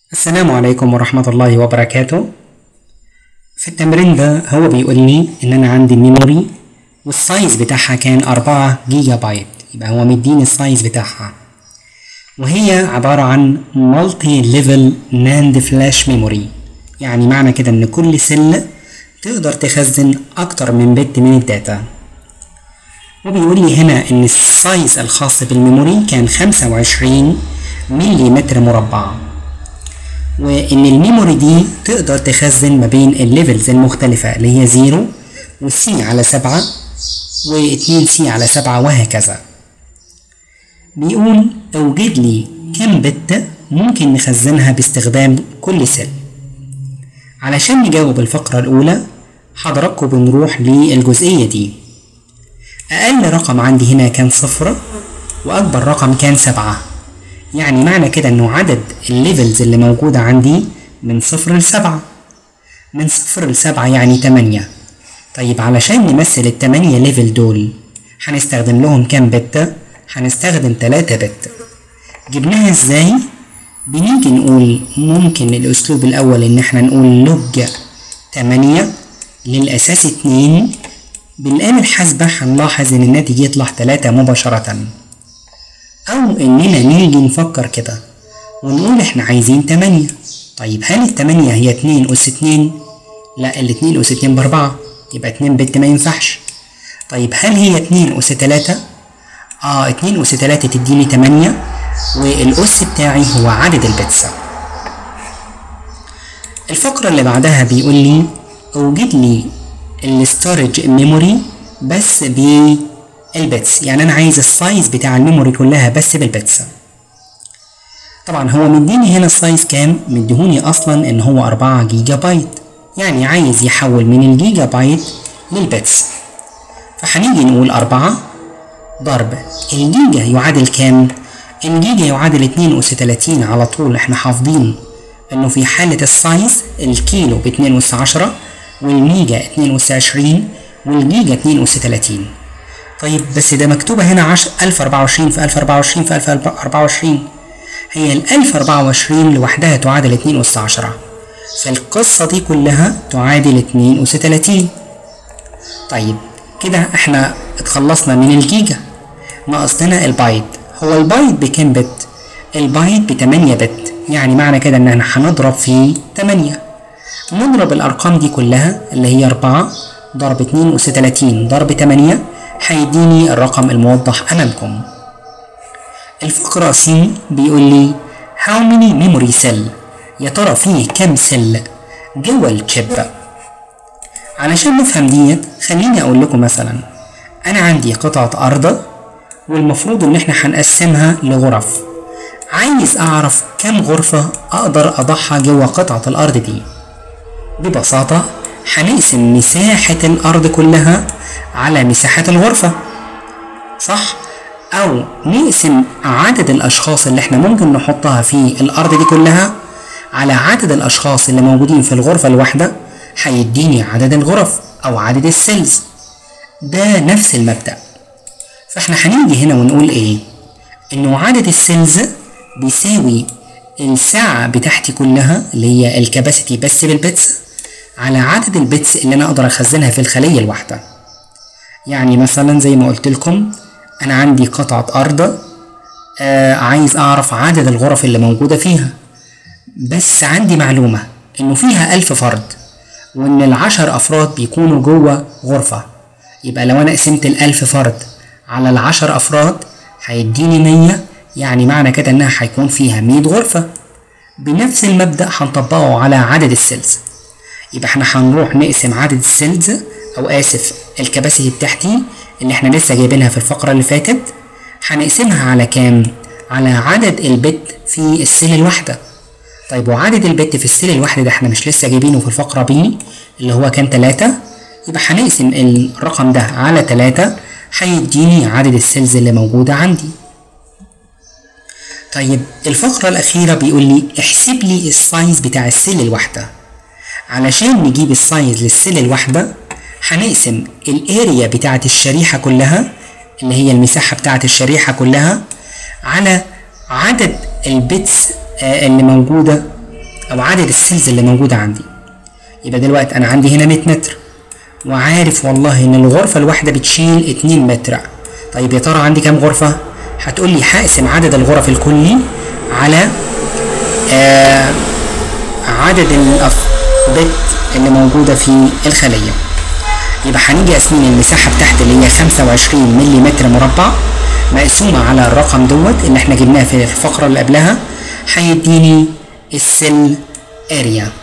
السلام عليكم ورحمة الله وبركاته في التمرين ده هو بيقول لي إن أنا عندي ميموري والسايز بتاعها كان أربعة جيجا بايت يبقى هو مديني السايز بتاعها وهي عبارة عن مالتي ليفل ناند فلاش ميموري يعني معنى كده إن كل سلة تقدر تخزن أكتر من بت من الداتا وبيقول لي هنا إن السايز الخاص بالميموري كان خمسة وعشرين ملي متر مربع وإن الميموري دي تقدر تخزن ما بين الليفلز المختلفة اللي هي زيرو وسي على سبعة واتنين سي على سبعة وهكذا بيقول أوجد لي كم بت ممكن نخزنها باستخدام كل سل علشان نجاوب الفقرة الأولى حضراتكم بنروح للجزئية دي أقل رقم عندي هنا كان صفر وأكبر رقم كان سبعة يعني معنى كده إنه عدد الليفلز اللي موجودة عندي من صفر لسبعة من صفر لسبعة يعني تمانية طيب علشان نمثل التمانية ليفل دول هنستخدم لهم كام بت؟ هنستخدم تلاتة بت جبناها ازاي؟ بنيجي نقول ممكن الأسلوب الأول إن احنا نقول لوج تمانية للأساس اتنين بالآلة الحاسبة هنلاحظ إن الناتج يطلع تلاتة مباشرة أو إننا نيجي نفكر كده ونقول إحنا عايزين تمانية طيب هل التمانية هي اتنين أس اتنين؟ لا الاتنين أس اتنين بأربعة يبقى اتنين بت ما ينفعش طيب هل هي اتنين أس تلاتة؟ اه اتنين أس تلاتة تديني تمانية والأس بتاعي هو عدد البتس الفقرة اللي بعدها بيقول لي أوجد لي الستورج ميموري بس بالبتس يعني أنا عايز السايز بتاع الميموري كلها بس بالبتس طبعا هو مديني هنا السايز كام مديهوني أصلا إن هو أربعة جيجا بايت يعني عايز يحول من الجيجا بايت للبتس فهنيجي نقول أربعة ضرب الجيجا يعادل كام؟ الجيجا يعادل اتنين أس تلاتين على طول احنا حافظين انه في حالة السايز الكيلو باتنين أس عشرة والميجا اتنين أس عشرين والجيجا اتنين أس تلاتين طيب بس ده مكتوبة هنا عش ألف أربعة وعشرين في ألف أربعة وعشرين في ألف أربعة وعشرين هي الألف أربعة وعشرين لوحدها تعادل اتنين أس عشرة فالقصة دي كلها تعادل اتنين أس تلاتين طيب كده احنا اتخلصنا من الجيجا ناقص لنا البايت هو البايت بكام بت؟ البايت بتمانية بت يعني معنى كده ان احنا هنضرب في تمانية نضرب الارقام دي كلها اللي هي اربعة ضرب اتنين اس تلاتين ضرب تمانية هيديني الرقم الموضح امامكم الفقرة سي بيقول لي how many memory cell يا ترى فيه كام سل جوه الشيب علشان نفهم ديت خليني اقول لكم مثلا انا عندي قطعة ارض والمفروض ان احنا هنقسمها لغرف عايز اعرف كم غرفة اقدر اضعها جوه قطعة الارض دي ببساطة هنقسم مساحة الارض كلها على مساحة الغرفة صح او نقسم عدد الاشخاص اللي احنا ممكن نحطها في الارض دي كلها على عدد الاشخاص اللي موجودين في الغرفة الواحدة هيديني عدد الغرف او عدد السيلز ده نفس المبدأ فاحنا هنيجي هنا ونقول ايه انه عدد السيلز بيساوي الساعة بتاعتي كلها اللي هي الكباسيتي بس بالبتس على عدد البتس اللي انا اقدر اخزنها في الخلية الواحدة يعني مثلا زي ما قلت لكم انا عندي قطعة ارض آه عايز اعرف عدد الغرف اللي موجودة فيها بس عندي معلومة انه فيها الف فرد وان العشر افراد بيكونوا جوه غرفة يبقى لو انا قسمت الالف فرد على العشر أفراد هيديني مية يعني معنى كده إنها هيكون فيها مية غرفة بنفس المبدأ هنطبقه على عدد السيلز يبقى احنا هنروح نقسم عدد السيلز أو آسف الكباسيتي بتاعتي اللي احنا لسه جايبينها في الفقرة اللي فاتت هنقسمها على كام؟ على عدد البت في السيل الواحدة طيب وعدد البت في السيل الواحدة ده احنا مش لسه جايبينه في الفقرة بي اللي هو كان تلاتة يبقى هنقسم الرقم ده على تلاتة هيديني عدد السيلز اللي موجودة عندي طيب الفقرة الأخيرة بيقول لي احسب لي السايز بتاع السيل الواحدة علشان نجيب السايز للسيل الواحدة هنقسم الاريا بتاعة الشريحة كلها اللي هي المساحة بتاعة الشريحة كلها على عدد البيتس اللي موجودة او عدد السيلز اللي موجودة عندي يبقى دلوقتي انا عندي هنا 100 متر وعارف والله ان الغرفة الواحدة بتشيل 2 متر طيب يا ترى عندي كام غرفة هتقول لي هقسم عدد الغرف الكلي على آه عدد الأفبت اللي موجودة في الخلية يبقى هنيجي قاسمين المساحة بتاعت اللي هي 25 ملم مربع مقسومة على الرقم دوت اللي احنا جبناه في الفقرة اللي قبلها هيديني السيل اريا